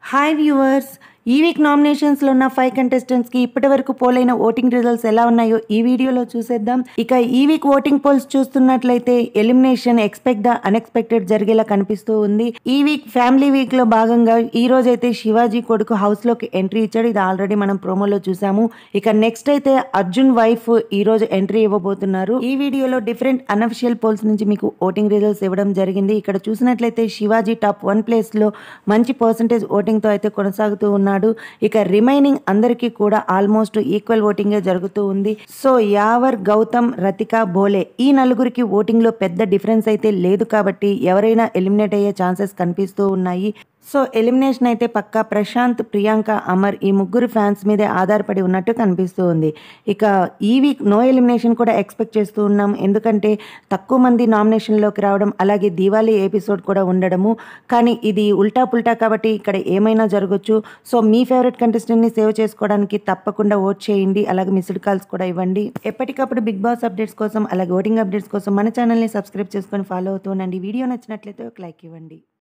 hi viewers ఈ week నామినేషన్స్లో ఉన్న ఫైవ్ కంటెస్టెంట్స్కి ఇప్పటి వరకు పోలైన ఓటింగ్ రిజల్ట్స్ ఎలా ఉన్నాయో ఈ వీడియోలో చూసేద్దాం ఇక ఈ వీక్ ఓటింగ్ పోల్స్ చూస్తున్నట్లయితే ఎలిమినేషన్ ఎక్స్పెక్ట్ ద అన్ఎక్స్పెక్టెడ్ జరిగేలా కనిపిస్తూ ఉంది ఈ వీక్ ఫ్యామిలీ వీక్ లో భాగంగా ఈ రోజు అయితే శివాజీ కొడుకు హౌస్ లోకి ఎంట్రీ ఇచ్చాడు ఇది ఆల్రెడీ మనం ప్రోమోలో చూసాము ఇక నెక్స్ట్ అయితే అర్జున్ వైఫ్ ఈ రోజు ఎంట్రీ ఇవ్వబోతున్నారు ఈ వీడియోలో డిఫరెంట్ అన్అఫిషియల్ పోల్స్ నుంచి మీకు ఓటింగ్ రిజల్ట్స్ ఇవ్వడం జరిగింది ఇక్కడ చూసినట్లయితే శివాజీ టాప్ వన్ ప్లేస్ లో మంచి పర్సంటేజ్ ఓటింగ్ తో అయితే కొనసాగుతూ ఉన్నాడు ఇక రిమైనింగ్ అందరికీ కూడా ఆల్మోస్ట్ ఈక్వల్ ఓటింగ్ జరుగుతూ ఉంది సో యావర్ గౌతమ్ రతిక బోలే ఈ నలుగురికి ఓటింగ్ లో పెద్ద డిఫరెన్స్ అయితే లేదు కాబట్టి ఎవరైనా ఎలిమినేట్ అయ్యే ఛాన్సెస్ కనిపిస్తూ ఉన్నాయి సో ఎలిమినేషన్ అయితే పక్కా ప్రశాంత్ ప్రియాంక అమర్ ఈ ముగ్గురు ఫ్యాన్స్ మీదే ఆధారపడి ఉన్నట్టు కనిపిస్తూ ఉంది ఇక ఈ వీక్ నో ఎలిమినేషన్ కూడా ఎక్స్పెక్ట్ చేస్తూ ఉన్నాం ఎందుకంటే తక్కువ మంది నామినేషన్లోకి రావడం అలాగే దివాళీ ఎపిసోడ్ కూడా ఉండడము కానీ ఇది ఉల్టా పుల్టా కాబట్టి ఇక్కడ ఏమైనా జరగచ్చు సో మీ ఫేవరెట్ కంటెస్టెంట్ని సేవ్ చేసుకోవడానికి తప్పకుండా ఓట్ చేయండి అలాగే మిస్డ్ కాల్స్ కూడా ఇవ్వండి ఎప్పటికప్పుడు బిగ్ బాస్ అప్డేట్స్ కోసం అలాగే ఓటింగ్ అప్డేట్స్ కోసం మన ఛానల్ని సబ్స్క్రైబ్ చేసుకొని ఫాలో అవుతూ ఉండండి వీడియో నచ్చినట్లయితే ఒక లైక్ ఇవ్వండి